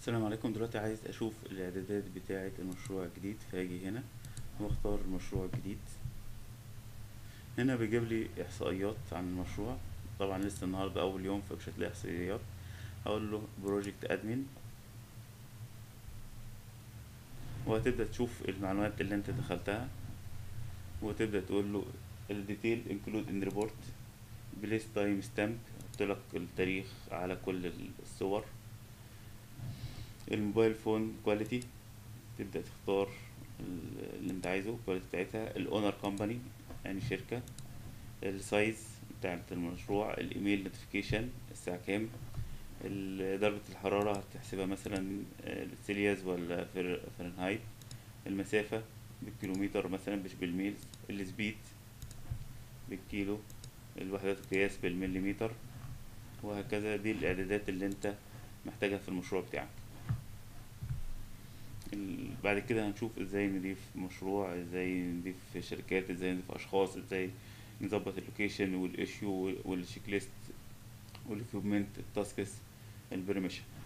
السلام عليكم دلوقتي عايز اشوف الاعدادات بتاعة المشروع الجديد فاجي هنا واختار المشروع الجديد هنا بيجيب لي احصائيات عن المشروع طبعا لسه النهارده اول يوم فمش هتلاقي احصائيات هقول له بروجكت ادمن وهتبدأ تشوف المعلومات اللي انت دخلتها وتبدأ تقول له الديتيل انكلود ان ريبورت بليس تايم ستامب احط لك التاريخ على كل الصور الموبايل فون كواليتي تبدأ تختار ال- اللي انت عايزه الكواليتي بتاعتها الاونر كومباني يعني شركة السايز بتاعت المشروع الايميل نوتيفيكيشن الساعة كام ال- درجة الحرارة هتحسبها مثلا آه، سيلياس ولا فر- فahrenheit المسافة بالكيلومتر مثلا مش بالميل السبيد بالكيلو الوحدات القياس بالمليمتر وهكذا دي الإعدادات اللي انت محتاجها في المشروع بتاعك ال- بعد كده هنشوف ازاي نضيف مشروع ازاي نضيف شركات ازاي نضيف اشخاص ازاي نظبط اللوكيشن والايشيو والشيك ليست والاكيوبمنت التاسكس البرميشن